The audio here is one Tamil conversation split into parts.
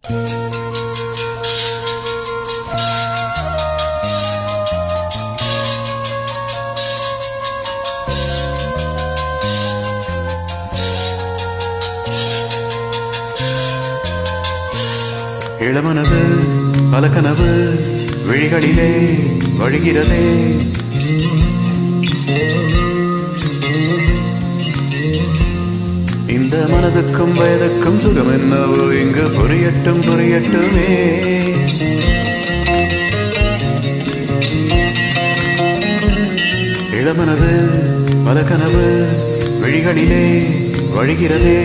இளமனது பல கனவு விழிகளிலே வழிகிறதே இந்த மனதுக்கும் வயதுக்கும் சுகம் என்னவோ இங்கு புரியட்டும் புரியட்டுமே இளமனது பல கனவு விழிகளிலே வழிகிறதே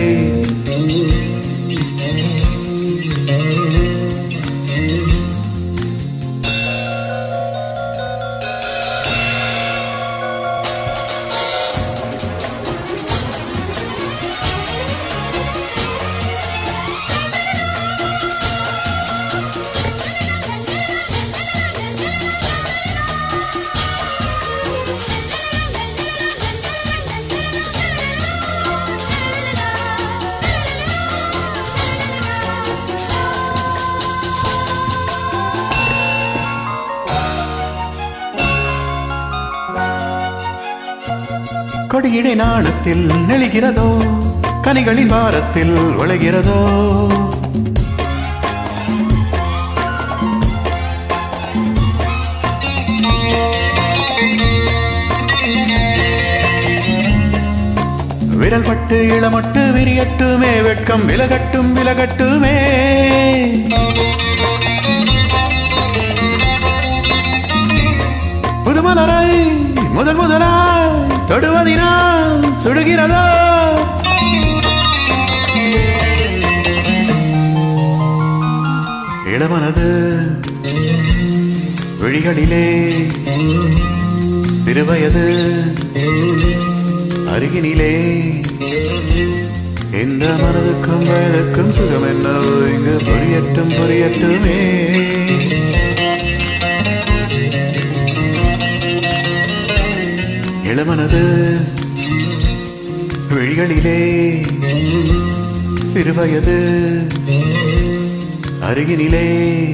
கொடியிடை நாணத்தில் நெளிகிறதோ கனிகளின் வாரத்தில் வளைகிறதோ விரல் பட்டு இளமட்டு விரியட்டுமே வெட்கம் விலகட்டும் விலகட்டுமே புதுமலரை முதல் முதலாய் தொடுவதினால் சுடுகிறதோ இளமனது விழிகளிலே திருவயது அருகினிலே இந்த மனதுக்கும் வயதுக்கும் சுகம் என்னவோ இங்கு புரியட்டும் புரியட்டுமே இளமனது விழிகளிலே திருவயது அருகினிலே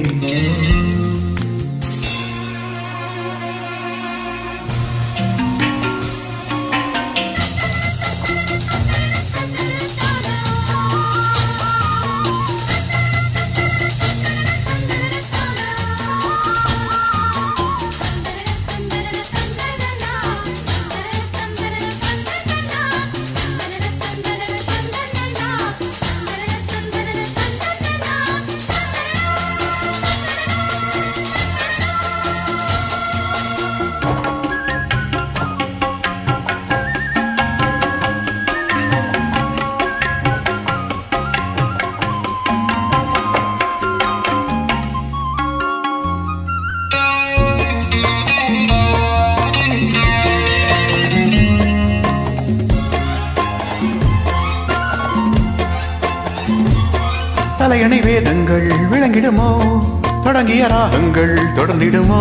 தலையணை வேதங்கள் விளங்கிடுமோ தொடங்கிய ராகங்கள் தொடர்ந்திடுமோ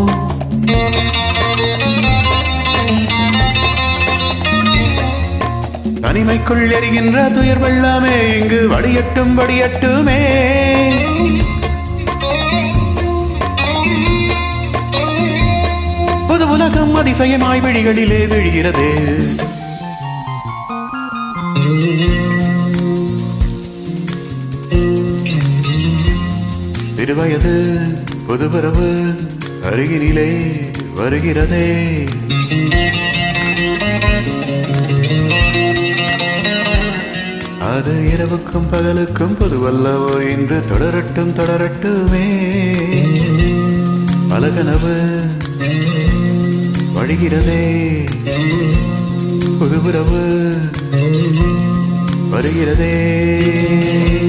தனிமைக்குள் எரிகின்ற துயர் வெள்ளாமே இங்கு வடியட்டும் வடியட்டுமே புது உலகம் அதிசயமாய் விழிகளிலே விழுகிறது திருவயது புதுபரவு அருகினிலே வருகிறதே அது இரவுக்கும் பகலுக்கும் பொதுவல்லவோ இன்று தொடரட்டும் தொடரட்டுமே பலகனவு வழிகிறதே புதுபுறவு வருகிறதே